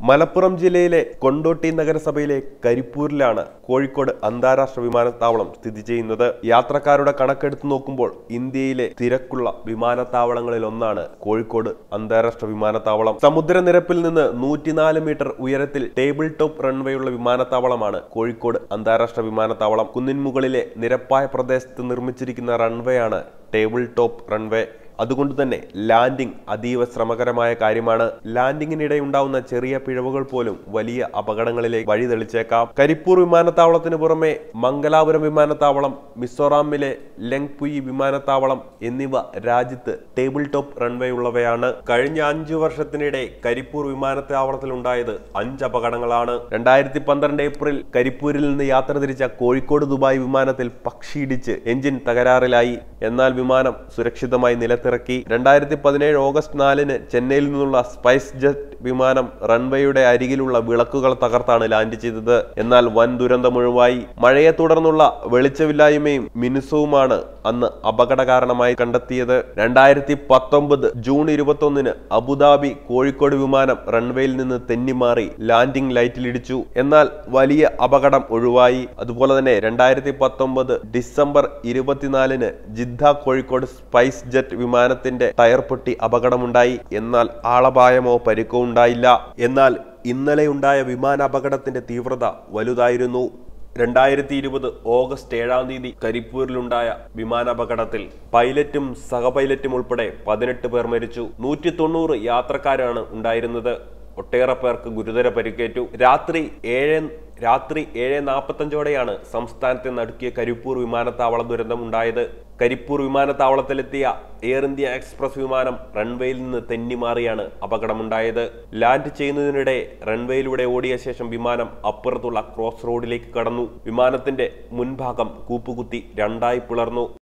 മലപ്പുറം ജില്ലയിലെ കൊണ്ടോട്ടി നഗരസഭയിലെ കരിപ്പൂരിലാണ് കോഴിക്കോട് അന്താരാഷ്ട്ര വിമാനത്താവളം സ്ഥിതി ചെയ്യുന്നത് യാത്രക്കാരുടെ കണക്കെടുത്ത് നോക്കുമ്പോൾ ഇന്ത്യയിലെ തിരക്കുള്ള വിമാനത്താവളങ്ങളിൽ ഒന്നാണ് കോഴിക്കോട് അന്താരാഷ്ട്ര വിമാനത്താവളം സമുദ്രനിരപ്പിൽ നിന്ന് നൂറ്റിനാല് മീറ്റർ ഉയരത്തിൽ ടേബിൾ ടോപ്പ് റൺവേയുള്ള വിമാനത്താവളമാണ് കോഴിക്കോട് അന്താരാഷ്ട്ര വിമാനത്താവളം കുന്നിൻ മുകളിലെ നിരപ്പായ പ്രദേശത്ത് നിർമ്മിച്ചിരിക്കുന്ന റൺവേയാണ് ടേബിൾ ടോപ്പ് റൺവേ അതുകൊണ്ട് തന്നെ ലാൻഡിംഗ് അതീവ ശ്രമകരമായ കാര്യമാണ് ലാൻഡിങ്ങിനിടെ ഉണ്ടാവുന്ന ചെറിയ പിഴവുകൾ പോലും വലിയ അപകടങ്ങളിലേക്ക് വഴി തെളിച്ചേക്കാം കരിപ്പൂർ വിമാനത്താവളത്തിന് പുറമെ മംഗലാപുരം വിമാനത്താവളം മിസോറാമിലെ ലെങ്പുയി വിമാനത്താവളം എന്നിവ രാജ്യത്ത് ടേബിൾ ടോപ്പ് റൺവേ ഉള്ളവയാണ് കഴിഞ്ഞ അഞ്ചു വർഷത്തിനിടെ കരിപ്പൂർ വിമാനത്താവളത്തിൽ ഉണ്ടായത് അഞ്ച് അപകടങ്ങളാണ് രണ്ടായിരത്തി പന്ത്രണ്ട് ഏപ്രിൽ കരിപ്പൂരിൽ നിന്ന് യാത്ര തിരിച്ച കോഴിക്കോട് ദുബായ് വിമാനത്തിൽ പക്ഷിയിടിച്ച് എഞ്ചിൻ തകരാറിലായി എന്നാൽ വിമാനം സുരക്ഷിതമായി നിലത്തിറക്കി രണ്ടായിരത്തി പതിനേഴ് ഓഗസ്റ്റ് നാലിന് ചെന്നൈയിൽ നിന്നുള്ള സ്പൈസ് ജെറ്റ് വിമാനം റൺവേയുടെ അരികിലുള്ള വിളക്കുകൾ തകർത്താണ് ലാൻഡ് ചെയ്തത് എന്നാൽ വൻ ദുരന്തമൊഴിവായി മഴയെ തുടർന്നുള്ള വെളിച്ചമില്ലായ്മയും മിനുസവുമാണ് അന്ന് അപകട കാരണമായി കണ്ടെത്തിയത് രണ്ടായിരത്തി പത്തൊമ്പത് ജൂൺ ഇരുപത്തൊന്നിന് അബുദാബി കോഴിക്കോട് വിമാനം റൺവേയിൽ നിന്ന് തെന്നിമാറി ലാൻഡിംഗ് ലൈറ്റിലിടിച്ചു എന്നാൽ വലിയ അപകടം ഒഴിവായി അതുപോലെ തന്നെ രണ്ടായിരത്തി പത്തൊമ്പത് ഡിസംബർ ഇരുപത്തിനാലിന് ജിദ്ദ കോഴിക്കോട് സ്പൈസ് ജെറ്റ് വിമാനത്തിന്റെ ടയർ പൊട്ടി അപകടമുണ്ടായി എന്നാൽ ആളപായമോ പരിക്കോ ഉണ്ടായില്ല എന്നാൽ ഇന്നലെ ഉണ്ടായ വിമാന അപകടത്തിന്റെ തീവ്രത വലുതായിരുന്നു രണ്ടായിരത്തി ഇരുപത് ഓഗസ്റ്റ് ഏഴാം തീയതി കരിപ്പൂരിലുണ്ടായ വിമാനാപകടത്തിൽ പൈലറ്റും സഹപൈലറ്റും ഉൾപ്പെടെ പതിനെട്ട് പേർ മരിച്ചു നൂറ്റി തൊണ്ണൂറ് യാത്രക്കാരാണ് ഉണ്ടായിരുന്നത് ഒട്ടേറെ പേർക്ക് ഗുരുതര പരിക്കേറ്റു രാത്രി ഏഴ് രാത്രി ഏഴ് നാൽപ്പത്തഞ്ചോടെയാണ് സംസ്ഥാനത്തെ നടുക്കിയ കരിപ്പൂർ വിമാനത്താവള ദുരന്തം ഉണ്ടായത് കരിപ്പൂർ വിമാനത്താവളത്തിലെത്തിയ എയർ ഇന്ത്യ എക്സ്പ്രസ് വിമാനം റൺവേയിൽ നിന്ന് തെന്നിമാറിയാണ് അപകടമുണ്ടായത് ലാൻഡ് ചെയ്യുന്നതിനിടെ റൺവേയിലൂടെ ഓടിയ ശേഷം വിമാനം അപ്പുറത്തുള്ള ക്രോസ് റോഡിലേക്ക് കടന്നു വിമാനത്തിന്റെ മുൻഭാഗം കൂപ്പുകുത്തി രണ്ടായി പിളർന്നു